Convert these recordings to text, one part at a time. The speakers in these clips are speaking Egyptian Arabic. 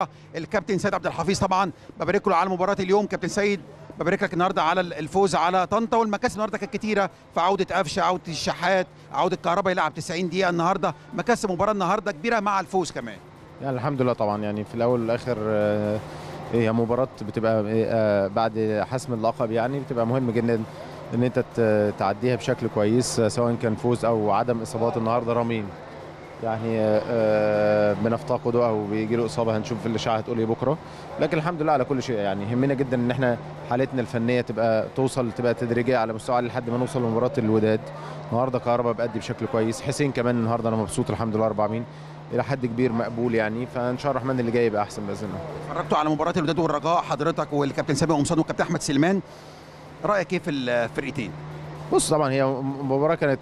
الكابتن سيد عبد الحفيظ طبعا ببارك له على مباراه اليوم كابتن سيد ببارك لك النهارده على الفوز على طنطا والمكاسب النهارده كانت كتيره في عوده قفشه عوده الشحات عوده كهربا يلعب 90 دقيقه النهارده مكاسب مباراه النهارده كبيره مع الفوز كمان يعني الحمد لله طبعا يعني في الاول والاخر آه، هي مباراه بتبقى آه، بعد حسم اللقب يعني بتبقى مهم جدا ان انت ت- تعديها بشكل كويس آه، سواء كان فوز او عدم اصابات النهارده رامين يعني آه، آه، بنفتقده او بيجي له اصابه هنشوف في الاشاعه هتقول ايه بكره لكن الحمد لله على كل شيء يعني يهمنا جدا ان احنا حالتنا الفنيه تبقى توصل تبقى تدريجيه على مستوى عالي لحد ما نوصل لمباراه الوداد النهارده كهربا بأدي بشكل كويس حسين كمان النهارده انا مبسوط الحمد لله 4 مين الى حد كبير مقبول يعني فان شاء الله الرحمن اللي جاي يبقى احسن باذن الله اتفرجتوا على مباراه الوداد والرجاء حضرتك والكابتن سامي قمصان والكابتن احمد سليمان رايك ايه في الفرقتين بص طبعا هي مباراه كانت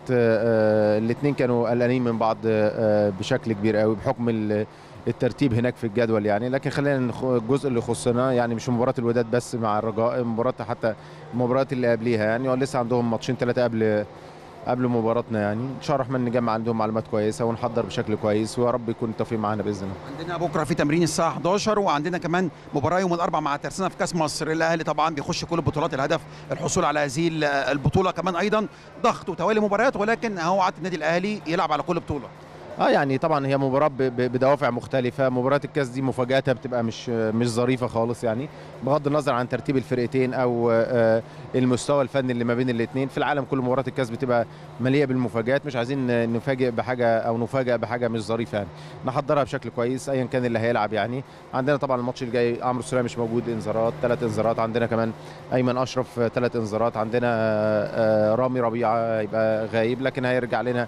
الاثنين كانوا قلقانين من بعض آه، بشكل كبير قوي بحكم ال- الترتيب هناك في الجدول يعني لكن خلينا نخ- الجزء اللي يخصنا يعني مش مباراه الوداد بس مع الرجاء مباراه حتى المباريات اللي قبليها يعني ولسه عندهم ماتشين ثلاثه قبل قبل مباراتنا يعني ان شاء الله الرحمن نجمع عندهم معلومات كويسه ونحضر بشكل كويس ويا رب يكون التوفيق معانا باذن الله عندنا بكره في تمرين الساعه 11 وعندنا كمان مباراه يوم الاربعاء مع ترسانة في كاس مصر الاهلي طبعا بيخش كل البطولات الهدف الحصول على هذه البطوله كمان ايضا ضغط وتوالي مباريات ولكن هو عاد النادي الاهلي يلعب على كل بطوله اه يعني طبعا هي مباراه ب- ب- بدوافع مختلفه مباراه الكاس دي مفاجاتها بتبقى مش مش ظريفه خالص يعني بغض النظر عن ترتيب الفرقتين او آه، المستوى الفني اللي ما بين الاثنين في العالم كل مباراه الكاس بتبقى مليئه بالمفاجات مش عايزين نفاجئ بحاجه او نفاجئ بحاجه مش ظريفه يعني نحضرها بشكل كويس ايا كان اللي هيلعب يعني عندنا طبعا الماتش الجاي عمرو السوليه مش موجود انذارات ثلاث انذارات عندنا كمان ايمن اشرف ثلاث انذارات عندنا آه، آه، رامي ربيعه هيبقى غايب لكن هيرجع لنا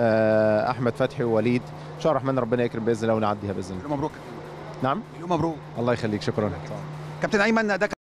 آه، احمد فتحي ووليد ان شاء الله الرحمن ربنا يكرم باذن الله ونعديها باذن الله مبروك نعم مبروك الله يخليك شكرا كابتن ايمن ده